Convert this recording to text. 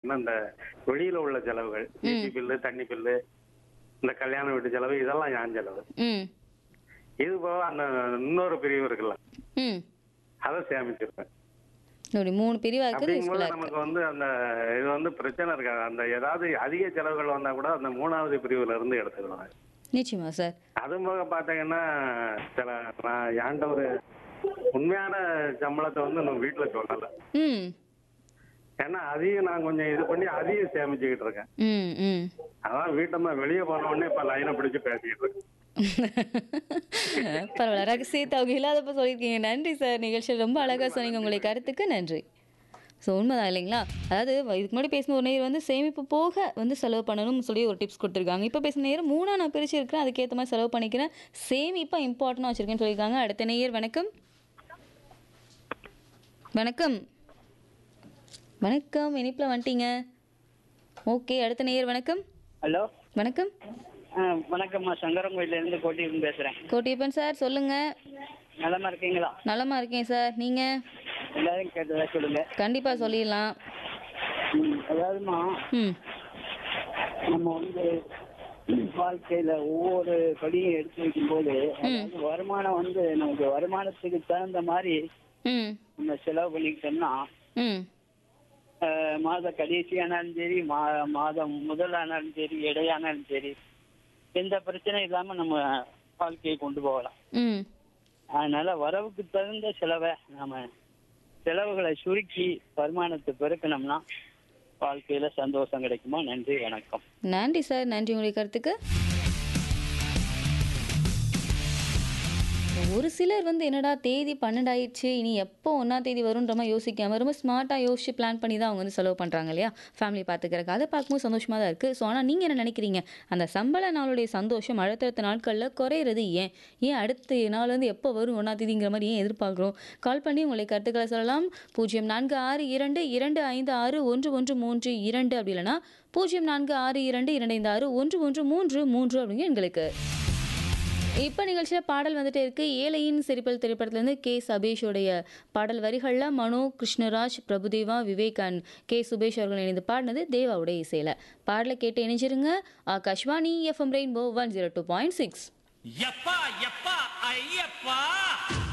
பாத்தீங்கன்னா இந்த வெளியில உள்ள செலவுகள் ஈபி பில்லு தண்ணி பில்லு இந்த கல்யாண வீட்டு செலவு இதெல்லாம் என் செலவு ம் இது போக அந்த இன்னொரு பிரிவு இருக்குல்ல ம் அதை சேமிச்சிருப்பேன் இப்படி மூணு பிரிவா இருக்குது அப்படிங்கும்போது யூஸ்ஃபுல்லா இருக்கு நமக்கு வந்து அந்த இது வந்து பிரச்சனை இருக்காது அந்த ஏதாவது அதிக செலவுகள் வந்தா கூட அந்த மூணாவது பிரிவுல இருந்து எடுத்துக்கலாம் நிச்சயமா சார் அது போக பாத்தீங்கன்னா சில நான் ஏன்ட ஒரு உண்மையான சம்பளத்தை வந்து நம்ம வீட்டுல சொல்லல ம் ஏன்னா அதையும் நான் கொஞ்சம் இது பண்ணி அதையும் சேமிச்சுக்கிட்டு இருக்கேன் ம் ம் அதான் வீட்டம்மா வெளியே போன உடனே இப்ப லைனை பிடிச்சு பேசிக்கிட்டு இருக்கேன் பரவாயில்ல ரகசியத்தை அவங்க இல்லாதப்ப சொல்லியிருக்கீங்க நன்றி சார் நிகழ்ச்சியில் ரொம்ப அழகா சொன்னீங்க உங்களுடைய கருத்துக்கு நன்றி ஸோ உண்மைதான் இல்லைங்களா அதாவது இதுக்கு முன்னாடி பேசின ஒரு நேர் வந்து சேமிப்பு போக வந்து செலவு பண்ணணும்னு சொல்லி ஒரு டிப்ஸ் கொடுத்துருக்காங்க இப்போ பேசின நேரம் மூணா நான் பிரிச்சிருக்கிறேன் அதுக்கேற்ற மாதிரி செலவு பண்ணிக்கிறேன் சேமிப்பா இம்பார்ட்டண்டாக வச்சிருக்கேன்னு சொல்லியிருக்காங்க அடுத்த நேயர் வணக்கம் வணக்கம் வணக்கம் இனிப்பில் வந்துட்டீங்க ஓகே அடுத்த நேயர் வணக்கம் ஹலோ வணக்கம் ஆ, வணக்கம்மா சங்கரங்கோயில இருந்து கோட்டியிருந்து பேசுறேன் கோட்டியப்பன் சார் சொல்லுங்க நலமா இருக்கீங்களா நலமா இருக்கேன் சார் நீங்க எல்லாரும் கேட்டதா சொல்லுங்க கண்டிப்பா சொல்லிடலாம் ம், அதாவதுமா ம் நம்ம வந்து வாழ்க்கையில ஒவ்வொரு படியும் எடுத்து வைக்கும்போது அதாவது வருமானம் வந்து நமக்கு வருமானத்துக்கு தகுந்த மாதிரி ம் நம்ம செலவு பண்ணிக்கிட்டோம்னா ம் ஆ, மாத கடைசியானாலும் சரி மா மாதம் முதலானாலும் சரி இடையானாலும் சரி எந்த பிரச்சனையும் இல்லாம நம்ம வாழ்க்கையை கொண்டு போகலாம் ம் அதனால வரவுக்கு தகுந்த செலவை நாம செலவுகளை சுருக்கி வருமானத்தை பெருக்கணும்னா வாழ்க்கையில சந்தோஷம் கிடைக்குமா நன்றி வணக்கம் நன்றி சார் நன்றி உங்களுடைய கருத்துக்கு ஒரு சிலர் வந்து என்னடா தேதி பன்னெண்டாயிடுச்சு இனி எப்போ ஒன்றாம் தேதி வரும்ன்ற மாதிரி யோசிக்காம ரொம்ப ஸ்மார்ட்டாக யோசிச்சு பிளான் பண்ணி தான் அவங்க வந்து செலவு பண்ணுறாங்க இல்லையா ஃபேமிலி பார்த்துக்கிறக்கு அதை பார்க்கும்போது சந்தோஷமாக தான் இருக்குது ஸோ ஆனால் நீங்கள் என்ன நினைக்கிறீங்க அந்த சம்பள நாளுடைய சந்தோஷம் அடுத்தடுத்த நாட்களில் குறையிறது ஏன் ஏன் அடுத்த நாள் வந்து எப்போ வரும் ஒன்றாம் தேதிங்கிற மாதிரி ஏன் எதிர்பார்க்குறோம் கால் பண்ணி உங்களை கருத்துக்களை சொல்லலாம் பூஜ்ஜியம் நான்கு ஆறு இரண்டு இரண்டு ஐந்து ஆறு ஒன்று ஒன்று மூன்று இரண்டு அப்படி இல்லைன்னா பூஜ்ஜியம் நான்கு ஆறு இரண்டு இரண்டு ஐந்து ஆறு ஒன்று ஒன்று மூன்று மூன்று அப்படிங்க எங்களுக்கு இப்போ நிகழ்ச்சியில் பாடல் வந்துட்டே இருக்கு ஏழையின் சிரிப்பல் திரைப்படத்துலேருந்து கே சபேஷோடைய பாடல் வரிகளில் மனோ கிருஷ்ணராஜ் பிரபுதேவா விவேக் அண்ட் கே சுபேஷ் அவர்கள் இணைந்து பாடினது தேவாவுடைய இசையில் பாடலை கேட்டு இணைஞ்சிருங்க Akashvani FM rainbow one zero two point six ಯಪ್ಪ ಯಪ್ಪ ಅಯ್ಯಪ್ಪ